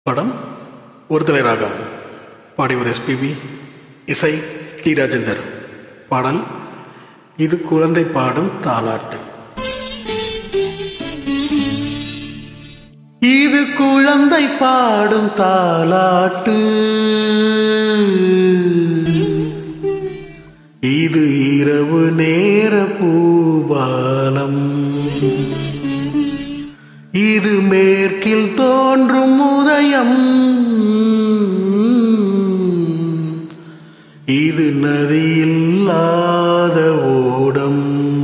படம் ஒருதலை ராகம் பாடியவர் எஸ்பிபி இசை டி ராஜேந்தர் பாடல் இது குழந்தை பாடும் தாலாட்டு இது குழந்தை பாடும் தாலாட்டு இது இரவு நேர பூபாலம் இது மேற்கில் தோன்றும் உதயம் இது நதியில்லாத ஓடம்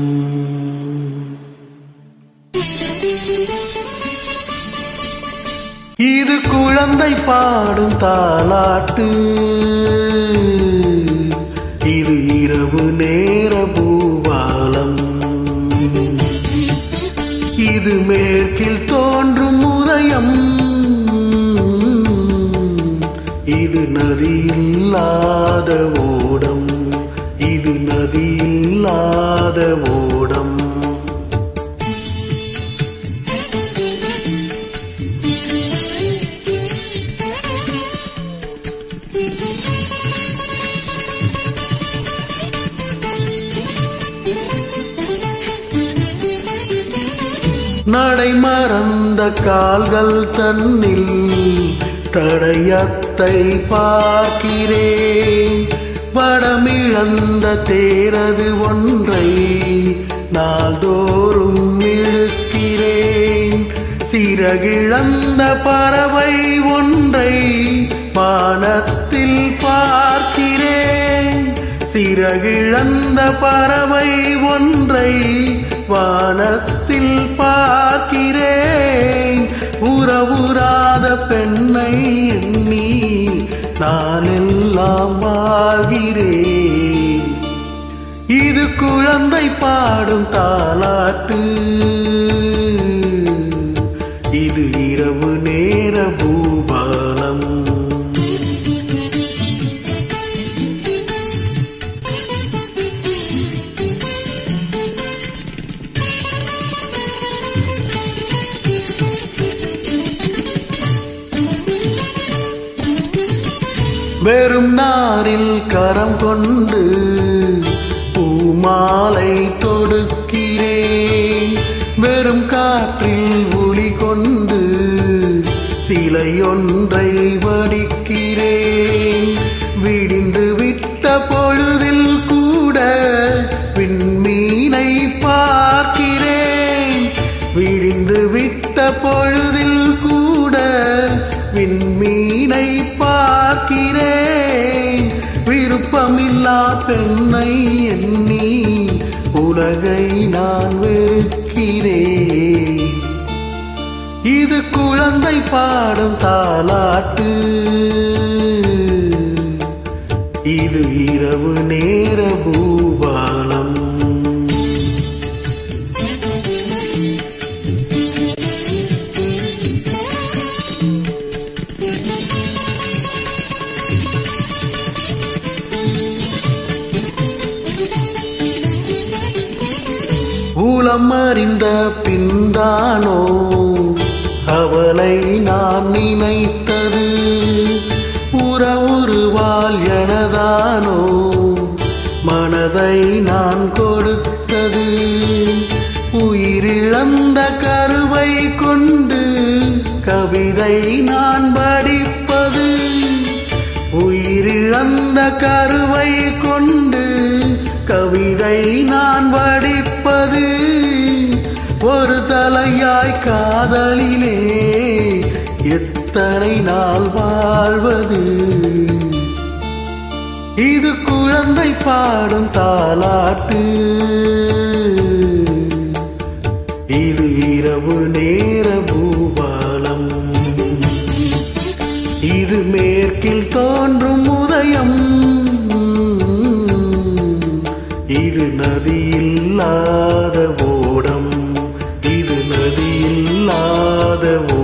இது குழந்தை பாடும் தாலாட்டு இது இரவு நேர பூபாலம் இது மேற்கில் தோன்றும் உதயம் இது நதியில்லாத ஓடம் இது நதியில்லாத ஓடம் நடை மறந்த கால்கள் தன்னில் தடயத்தை பார்க்கிறேன் படமிழந்த தேரது ஒன்றை நாள்தோறும் இழுக்கிறேன் சிறகிழந்த பறவை ஒன்றை வானத்தில் பார்க்கிறேன் சிறகிழந்த பறவை ஒன்றை வானத்தில் பார்க்கிறேன் உறவுறாத பெண்ணை எண்ணி நான் எல்லாம் வாழ்கிறேன் இது குழந்தை பாடும் தாலாட்டு இது இரவு நேர பூபாலம் வெறும் நாரில் கரம் கொண்டு பூமாலை தொடுக்கிறேன் வெறும் காற்றில் ஒளி கொண்டு சிலையொன்றை வடிக்கிறேன் விடிந்து விட்ட பொழுதில் கூட விண்மீனை பார்க்கிறேன் விடிந்து விட்ட பொழுதில் கூட விண்மீனை பார்க்கிறேன் விருப்பமில்லா பெண்ணை எண்ணி உலகை நான் வெறுக்கிறேன் இது குழந்தை பாடும் தாலாட்டு இது இரவு நேர பூபாலம் ஊலம் அறிந்த பின்தானோ அவளை நான் நினைத்தது உறவுருவால் எனதானோ மனதை நான் கொடுத்தது உயிரிழந்த கருவை கொண்டு கவிதை நான் படிப்பது உயிரிழந்த கருவை கொண்டு கவிதை நான் வடிப்பது ஒரு தலையாய் காதலிலே எத்தனை நாள் வாழ்வது இது குழந்தை பாடும் தாலாட்டு இது இரவு நேர பூபாலம் இது மேற்கில் தோன்றும் உதயம் இது நதியில்லாத ஓடம் இது நதியில்லாத